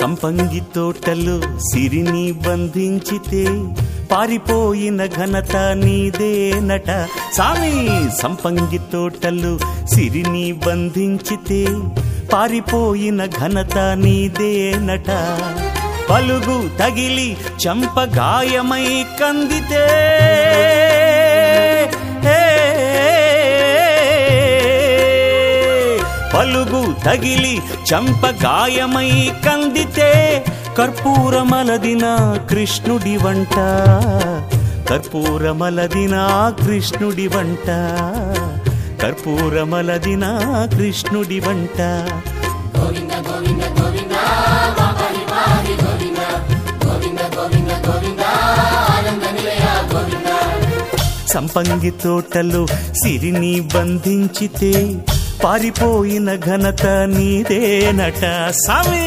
సంపంగి తోటలో సిరిని బంధించితే పారిపోయిన ఘనత నీదేనట సామి సంపంగి తోటలో సిరిని బంధించితే పారిపోయిన ఘనత నీదేనట పలుగు తగిలి చంప గాయమై కందితే పలుగు తగిలి చంప గాయమై కందితే కర్పూరమలదిన కృష్ణుడి వంట కర్పూరమలదిన కృష్ణుడి వంట కర్పూరమలదిన కృష్ణుడి వంట గోవింద గోవింద గోవింద మా పరివారి గోవింద గోవింద గోవింద గోవింద ఆనంద నిలయ గోవింద సంపంగి తోటలో సిరిని బంధించితే పారిపోయిన ఘనత నీదేనట సామి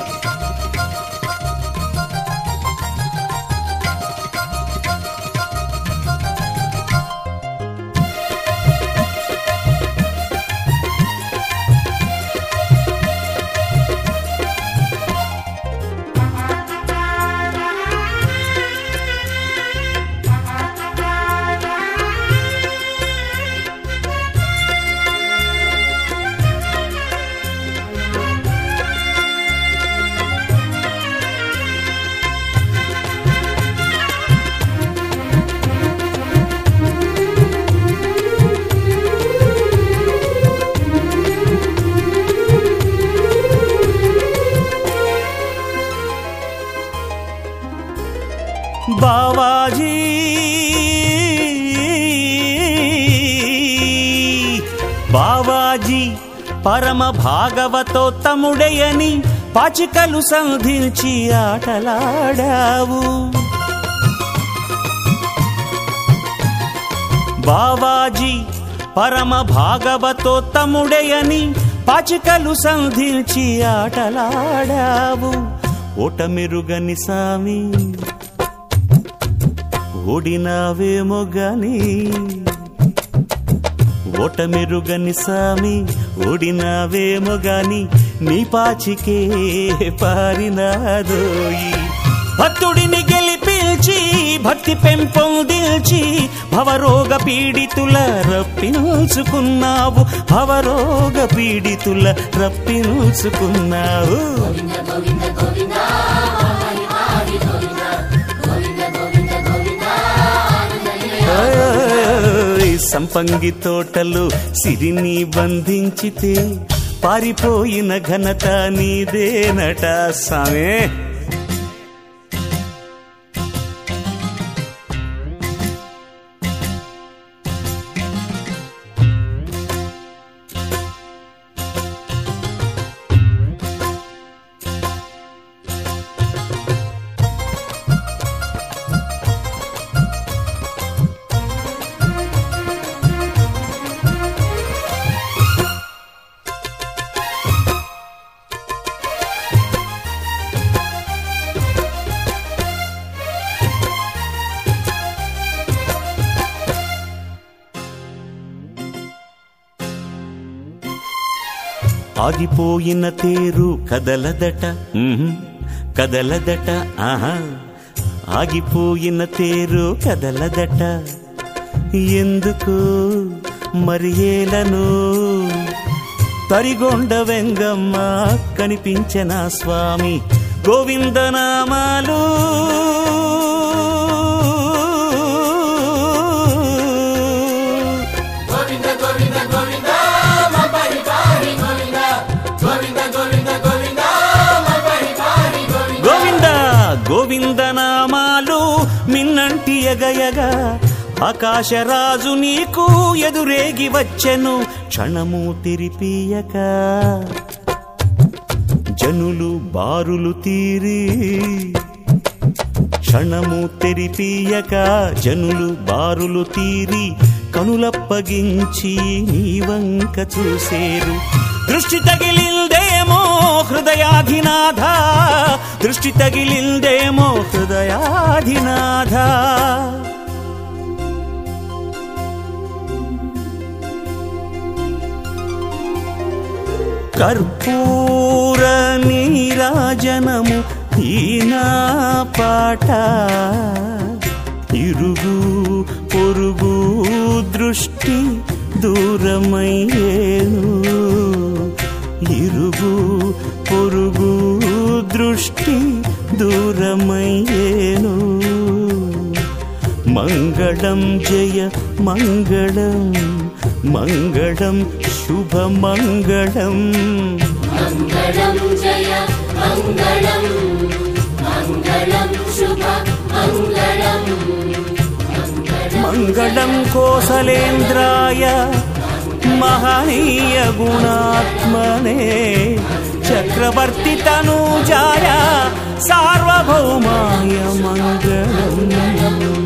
బావాజీ బావాజీ పరమ భాగవతోత్తముడయని పాచికలు సంధించి ఆటలాడావు బావాజీ పరమ భాగవతోత్తముడయని పాచికలు సంధించి ఆటలాడావు ఓటమెరుగని సామి ఓడినావేమో గాని ఓటమెరుగని సామి ఓడినావేమో గాని నీ పాచికే పారినాదోయి భక్తుడిని గెలిపించి భక్తి పెంపొందించి భవరోగ పీడితుల రప్పించుకున్నావు భవరోగ పీడితుల రప్పించుకున్నావు గోవింద గోవింద గోవింద మా పరివారి గోవింద గోవింద గోవింద గోవింద ఆనంద నిలయ ఓయ్ సంపంగి తోటలు సిరిని బంధించితే పారిపోయిన ఘనత నీదేనట సామే ఆగిపోయిన తేరు కదలదట ఉహుం, కదలదట ఆహా ఆగిపోయిన తేరు కదలదట ఎందుకు మరి ఏలను తరిగొండ వెంగమ్మ కనిపించిన స్వామి గోవిందనామాలు గోవింద గోవింద గోవింద మా పరివారి గోవింద గోవింద గోవింద గోవింద మా పరివారి గోవింద గోవింద గోవిందనామాలు మిన్నంటి ఎగయగా ఆకాశరాజు నీకు ఎదురేగి వచ్చెను క్షణము తిరిపియక జనులు బారులు తీరి క్షణము తెరిపియక జనులు బారులు తీరి కనులప్పగించి నీ వంక చూసేరు దృష్టి తగిలిందేమో హృదయాధినాథ దృష్టి తగిలిందేమో హృదయాధినాథ కర్పూర నీరాజనము ఈనా పాట ఇరుగు పొరుగు దృష్టి దూరమయ్యేను ఇరుగు పొరుగు దృష్టి దూరమయ్యేను మంగళం జయ మంగళం మంగళం శుభమంగళం मङ्गलं जय मङ्गलं मङ्गलं शुभ मङ्गलम् మంగళం కోసలేంద్రాయ మహనీయ గుణాత్మనే చక్రవర్తి తనూజాయ సార్వభౌమాయ మంగళం